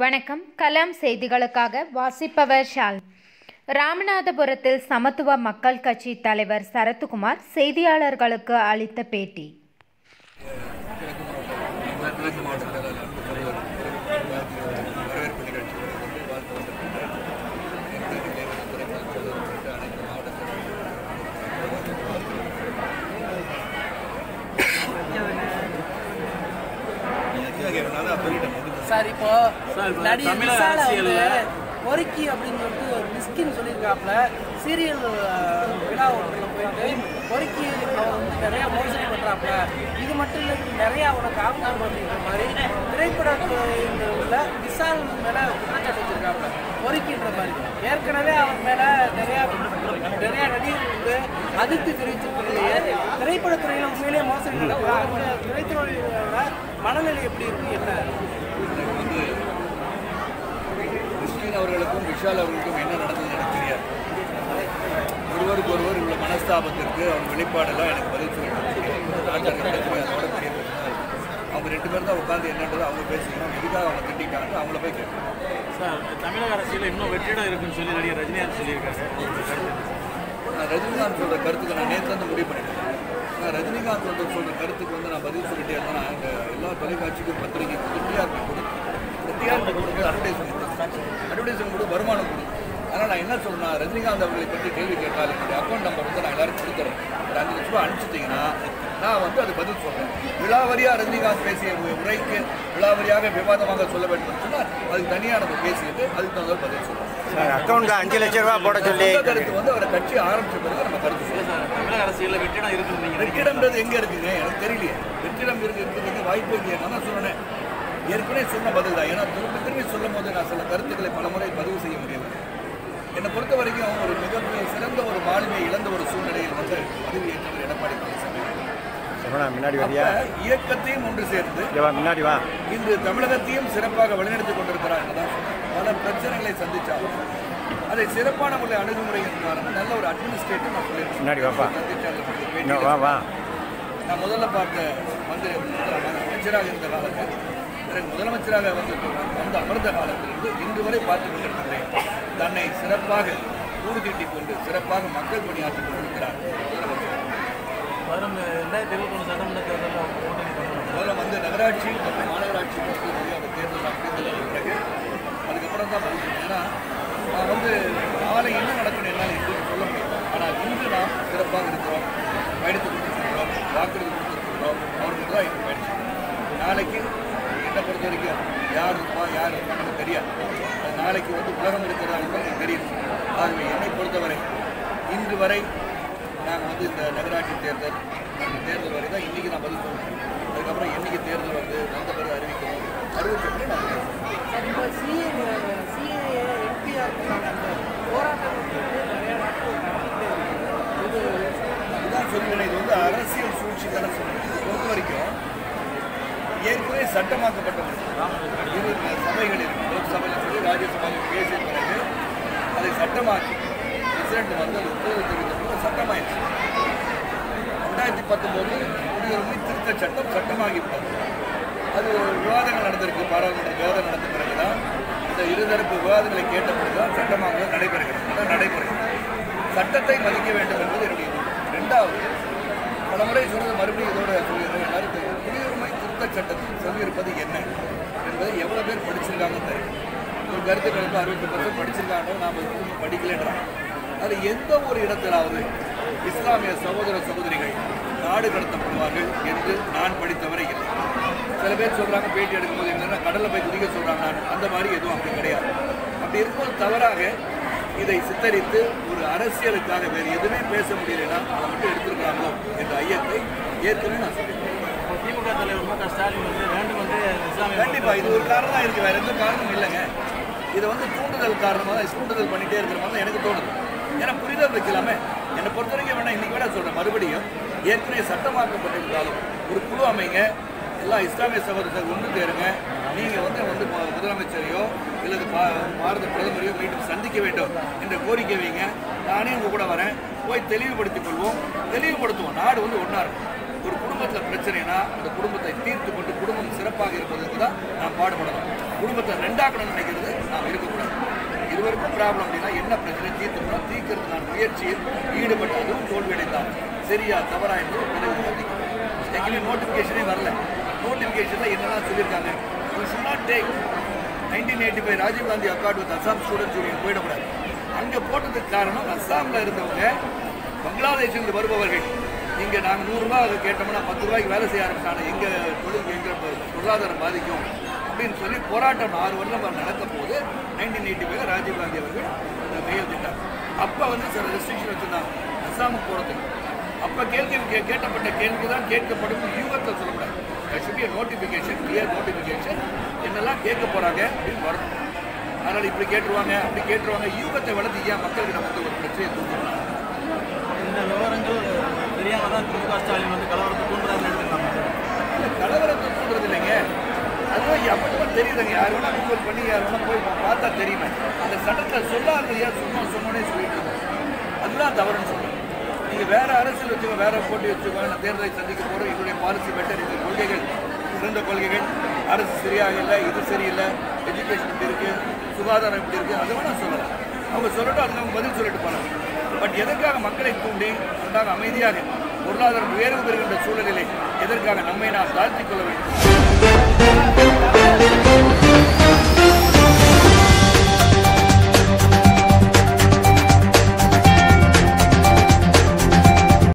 வணக்கம் கலாம் செய்திகளுக்காக வாசிப்பவர் ஷால் ராமநாதபுரத்தில் சமத்துவ மக்கள் கட்சி தலைவர் சரத்குமார் செய்தியாளர்களுக்கு அளித்த பேட்டி கிழக்கு மாவட்ட செயலாளர் தலைவர் வரவேற்பு நிகழ்ச்சி வந்து வாழ்த்து வந்திருக்கின்ற எங்களுக்கு தேவையான துறைமுக செயலர் உள்ளிட்ட அனைத்து மாவட்ட செயலாளர்கள் சொல்லிட்டேன் முடிஞ்சு சார் இப்போ சார், இப்ப நடிகர் தமிழக விசால வந்து அரசியல்ல- பொறுக்கி அப்படின்னு சொல்லிட்டு ஒரு மிஸ்கின் சொல்லியிருக்காப்புல சீரியல் விழா ஒன்றில் போயிட்டு பொறுக்கி அவர் வந்து நிறைய மோசடி பண்ணுறாப்புல இது மட்டும் இல்லை இது நிறைய அவனுக்கு ஆபத்து அப்படின்ற மாதிரி திரைப்படத்துறையில் உள்ள விசால் மேலே குற்றச்சாட்டு வச்சிருக்காப்புல பொறுக்கின்ற மாதிரி ஏற்கனவே அவன் மேலே நிறையா நிறையா நடிகர்கள் வந்து அதிருப்தி தெரிவிச்சிருக்கிறதுலையே திரைப்படத்துறையில் உண்மையிலேயே மோசடி நடக்கிறாங்க திரைத்துறையோட மனநிலை எப்படி இருக்கு என்ன வந்து கிறிஸ்டின் அவர்களுக்கும் விஷால் அவர்களுக்கும் என்ன நடந்தது எனக்கு தெரியாது ஒருவருக்கு ஒருவர் உள்ள மனஸ்தாபத்திற்கு அவங்க வெளிப்பாடெல்லாம் எனக்கு பதில் சொல்லிட்டு அதோட பெரிய பிரச்சனை இல்லை. அவங்க ரெண்டு பேரும் தான் உட்காந்து என்னன்றது அவங்க பேசிக்கணும் எதுக்காக அவங்க திட்டிட்டாங்க அவங்கள போய் கேட்கணும் சார் தமிழக அரசியல் இன்னும் வெற்றிடம் இருக்குன்னு சொல்லி நடிகர் ரஜினிகாந்த் சொல்லியிருக்காரு உங்க கருத்து என்ன? நான் ரஜினிகாந்த் சொல்கிற கருத்துக்கு நான் நேற்று வந்து முடிவு பண்ணிட்டேன் நான் ரஜினிகாந்த் வந்து சொல்கிற கருத்துக்கு வந்து நான் பதில் சொல்லிட்டே இருந்தேன் நான் இந்த எல்லா தொலைக்காட்சிக்கும் பத்திரிகை வந்து டிஆர்பி கொடுக்கும் இந்த டிஆர்பி கொடுக்க அட்வர்டைஸ்மெண்ட் அட்வர்டைஸ்மெண்ட் கூட வருமானம் கொடுக்கும் ஆனால் நான் என்ன சொல்றேன்னா ரஜினிகாந்த் அவர்களை பற்றி கேள்வி கேட்டால் என்னுடைய அக்கௌண்ட் நம்பர் வந்து நான் எல்லாருக்கும் கொடுத்துறேன் ஒரு அஞ்சு லட்ச ரூபா அனுப்பிச்சிட்டிங்கன்னா நான் வந்து அது பதில் சொல்கிறேன் விழாவரியாக ரஜினிகாந்த் பேசிய உ- உரைக்கு விழாவரியாக விவாதமாக சொல்ல வேண்டும் சொன்னால் அதுக்கு தனியாக நம்ம பேசிட்டு அதுக்கு தகுந்த மாதிரி பதில் சொல்கிறோம் சார் அக்கௌண்ட்ல அஞ்சு லட்சம் ரூபா போட சொல்லி கருத்து வந்து அவரை கட்சி ஆரம்பிச்ச பிறகு நம்ம கருத்து இல்ல சொல்லுவோம் சார் தமிழக அரசியல்ல வெற்றிடம் இருக்குன்னு நீங்க நினைக்கிறீங்களா? வெற்றிடம்ன்றது எங்க இருக்குங்க எனக்கு தெரியலையே வெற்றிடம் இருக்கு இருக்கிறதுக்கு வாய்ப்பு இல்லையே நான் தான் சொன்னேன் ஏற்கனவே சொன்ன பதில் தான் ஏன்னா திரும்பி திரும்பி சொல்லும் போது நான் சில கருத்துக்களை பலமுறை பதிவு செய்ய முடியவில்லை என்னை பொறுத்த வரைக்கும் ஒரு மிகப்பெரிய சிறந்த ஒரு மாலுமியை இழந்த ஒரு சூழ்நிலையில் வந்து பதவியேற்றவர் எடப்பாடி பழனிசாமி சரவணா முன்னாடி அப்ப வரியா இயக்கத்தையும் ஒன்று சேர்ந்து இங்க வா முன்னாடி வா இன்று தமிழகத்தையும் சிறப்பாக வழிநடத்திக் கொண்டிருக்கிறார் என்றுதான் சொல்றேன். பல பிரச்சனைகளை சந்திச்சாலும் அதை சிறப்பான முறையில் அணுகுமுறையின் காரணம் நல்ல ஒரு அட்மினிஸ்ட்ரேட்டிவ் நான் சொல்லியிருக்கேன் முன்னாடி வாப்பா. சந்திச்சாலும் பேட்டியில இன்னும் வா வா நான் முதல்ல பார்த்த மந்திரி அமைச்சராக இருந்த காலத்தில் பிறகு முதலமைச்சராக வந்து வந்து அமர்ந்த காலத்திலிருந்து இன்று வரை பார்த்து கொண்டிருக்கிறேன் தன்னை சிறப்பாக ஊர்தீட்டிக் கொண்டு சிறப்பாக மக்கள் பணியாற்றிக் கொண்டிருக்கிறார் முதலமைச்சர் வரும் ரெண்டாயிரத்தி இருபத்தி ஒன்று சட்டமன்ற தேர்தலில் அவங்க கூட்டணி பண்ணணும் முதல்ல வந்து நகராட்சி மற்றும் மாநகராட்சி பொறுத்தவரை அந்த தேர்தல் தேர்தலுக்கு பிறகு அதுக்கப்புறம் தான் பதில் சொல்றேன். ஏன்னா நான் வந்து நாளை என்ன நடக்கணும் என்னால் எங்களுக்கு சொல்ல முடியும் ஆனால் இன்று நாம் சிறப்பாக இருக்கிறோம் பயணித்து கொடுத்துருக்கிறோம் வாக்குறுதி கொடுத்துருக்கிறோம் அவர்களுக்கு தான் எங்களுக்கு பயணிச்சு நாளைக்கு என்னை பொறுத்த வரைக்கும் யார் இருப்பா யார் இருப்பான்னு தெரியாது அது நாளைக்கு வந்து உலகம் இருக்கிறதா எனக்கு தெரியும் ஆகவே என்னை பொறுத்தவரை இன்று வரை நாங்கள் வந்து இந்த நகராட்சி தேர்தல் இந்த தேர்தல் வரை தான் இன்றைக்கி நான் பதில் சொல்லுவேன் அதுக்கப்புறம் என்னைக்கு தேர்தல் வந்து வந்த பிறகு அறிவிக்கணும் அறிவிச்ச பிறகு நான் பேசுவேன் சார் இப்போ சிஏ சிஏஏ எம்பிஆர் அந்த போராட்டம் வந்து நிறைய நாட்கள் நடந்துகிட்டே இருக்கு இது இதுதான் சொல்லுவேன் இது வந்து அரசியல் சூழ்ச்சி தானே சொல்லுவேன் இதை பொறுத்த வரைக்கும் ஏற்கனவே சட்டமாக்கப்பட்டது இரு சபைகள் இருக்கு லோக்சபையில் சொல்லி ராஜ்யசபாவில் பேசிய பிறகு அதை சட்டமாக்கி பிரசிடென்ட் வந்து அது உத்தரவு தெரிவித்த பிறகு சட்டமாயிடுச்சு ரெண்டாயிரத்தி பத்தொம்போது குடியுரிமை திருத்த சட்டம் சட்டமாகிவிட்டது அது விவாதங்கள் நடந்திருக்கு பாராளுமன்ற விவாதம் நடந்த பிறகுதான் இந்த இருதரப்பு விவாதங்களை கேட்ட பிறகுதான் சட்டமாக நடைபெறுகிறது அதான் நடைபெறுகிறது சட்டத்தை மதிக்க வேண்டும் என்பது என்னுடைய எண்ணம். ரெண்டாவது பல முறை சொன்னது மறுபடியும் இதோட சொல்லிடுறேன் எல்லாரும் தெரியும். குடியுரிமை திருத்த சட்டத்தில் சொல்லியிருப்பது என்ன என்பதை எவ்வளோ பேர் படிச்சிருக்காங்கன்னு தெரியும் ஒரு கருத்துக்களுக்கு அறுபத்தி பர்சன்ட் படிச்சிருக்காங்க நாம் திரும்ப படிக்கலைன்றாங்க அது எந்த ஒரு இடத்திலாவது இஸ்லாமிய சகோதர சகோதரிகள் நாடு கடத்தப்படுவார்கள் என்று நான் படித்தவரை இல்லை சில பேர் சொல்றாங்க பேட்டி எடுக்கும்போது என்னன்னா கடல்ல போய் குதிக்க சொல்றாங்க நான் அந்த மாதிரி எதுவும் அப்படி கிடையாது அப்படி இருக்கும்போது தவறாக இதை சித்தரித்து ஒரு அரசியலுக்காக வேறு எதுவுமே பேச முடியலைன்னா அதை மட்டும் எடுத்திருக்காங்களோ என்ற ஐயத்தை ஏற்கனவே நான் சொல்லியிருக்கேன் இப்போ திமுக தலைவர் மு க ஸ்டாலின் வந்து வேண்டும் வந்து இஸ்லாமிய கண்டிப்பா இது ஒரு காரணம் தான் இருக்கு வேற எந்த காரணமும் இல்லைங்க இதை வந்து தூண்டுதல் காரணமாக தான் தூண்டுதல் பண்ணிட்டே இருக்கிற மாதிரி தான் எனக்கு தோணுது ஏன்னா புரிதல் வைக்கலாமே என்னை பொறுத்த வரைக்கும் வேணா இன்னைக்கு வேணா சொல்றேன் மறுபடியும் ஏற்கனவே சட்டமாக்கப்பட்டிருந்தாலும் ஒரு குழு அமைங்க எல்லா இஸ்லாமிய சகோதரர்கள் ஒன்று சேருங்க நீங்க வந்து வந்து மு- முதலமைச்சரையோ இல்லது பா- பாரத பிரதமரையோ மீண்டும் சந்திக்க வேண்டும் என்ற கோரிக்கை வைங்க நானே உங்க கூட வரேன் போய் தெளிவுபடுத்திக் கொள்வோம் தெளிவுபடுத்துவோம் நாடு வந்து ஒன்றா இருக்கும் ஒரு குடும்பத்தில் பிரச்சனைனா அந்த குடும்பத்தை தீர்த்து கொண்டு குடும்பம் சிறப்பாக இருப்பதற்கு தான் நாம் பாடுபடணும் குடும்பத்தை ரெண்டாக்கணும்னு நினைக்கிறது நாம் இருக்கக்கூடாது இருவருக்கும் ப்ராப்ளம் அப்படின்னா என்ன பிரச்சனை தீர்த்துக்கணும் தீர்க்கிறது நான் முயற்சியில் ஈடுபட்டு அதுவும் தோல்வியடைந்தால் சரியா தவறா என்று ஒரு முடிவு சந்திக்கும் எங்கேயுமே நோட்டிஃபிகேஷனே வரல நோட்டிஃபிகேஷனில் என்னெல்லாம் சொல்லியிருக்காங்க you should not take nineteen eighty five Rajiv Gandhi accord with Assam students union போயிடக்கூடாது அங்கே போட்டதுக்கு காரணம் அஸ்ஸாமில் இருந்தவங்க பங்களாதேஷிலிருந்து வருபவர்கள் இங்கே நாங்கள் நூறுரூவா அது கேட்டோம்னா பத்து ரூபாய்க்கு வேலை செய்ய ஆரம்பிச்சாங்க எங்கள் தொழில் எங்கள் பொருளாதாரம் பாதிக்கும் அப்படின்னு சொல்லி போராட்டம் ஆறு வருடம் நடக்க போது நைன்டீன் எயிட்டி ஃபைவ் ராஜீவ்காந்தி அவர்கள் அதை கையெழுத்திட்டார் அப்போ வந்து சில ரெஸ்ட்ரிக்ஷன் வச்சுருந்தாங்க அஸ்ஸாமுக்கு போகிறதுக்கு அப்போ கேள்வி கே- கேட்டப்பட்ட கேள்வி தான் கேட்கப்படும் யூகத்தை சொல்லக்கூடாது ஆக்சுவலி நோட்டிஃபிகேஷன் கிளியர் நோட்டிஃபிகேஷன் என்னெல்லாம் கேட்க போகிறாங்க அப்படின்னு வரணும் அதனால் இப்படி கேட்டுருவாங்க அப்படி கேட்டுருவாங்க யூகத்தை வளர்த்து ஏன் மக்கள்கிட்ட வந்து ஒரு பிரச்சனையை தூக்கணும் இந்த விவரங்கள் தெரியாம தான் திமுக ஸ்டாலின் வந்து கலவரத்தை தூண்டுறாருன்னு எடுத்துக்கலாம் இல்ல, கலவரத்தை தூண்டுறது இல்லைங்க அதுவும் அப்பட்டமா தெரியுதுங்க யார் வேணா கூகுள் பண்ணி யார் வேணா போய் பா- பார்த்தா தெரியுமே அந்த சட்டத்தில் சொல்லாத ஏன் சும்மா சொன்னோடனே சொல்லிட்டு இருக்கோம். அதுதான் தவறுன்னு சொல்றேன் நீங்க வேற அரசியல் வச்சுக்கோ வேற போட்டி வச்சுக்கோ நான் தேர்தலை சந்திக்க போறோம் என்னுடைய பாலிசி பெட்டர் இந்த கொள்கைகள் சிறந்த கொள்கைகள் அரசு சரியாக இல்லை இது சரியில்லை எஜுகேஷன் இப்படி இருக்கு சுகாதாரம் இப்படி இருக்கு அதை வேணா சொல்லலாம் அவங்க சொல்லட்டும் அதுக்கு அவங்க பதில் சொல்லிட்டு போனாங்க பட் எதற்காக மக்களை தூண்டி அதற்காக அமைதியாக பொருளாதாரம் உயர்வு பெறுகின்ற சூழலிலே எதற்காக நம்மை நாம் தாழ்த்திக் கொள்ள வேண்டும்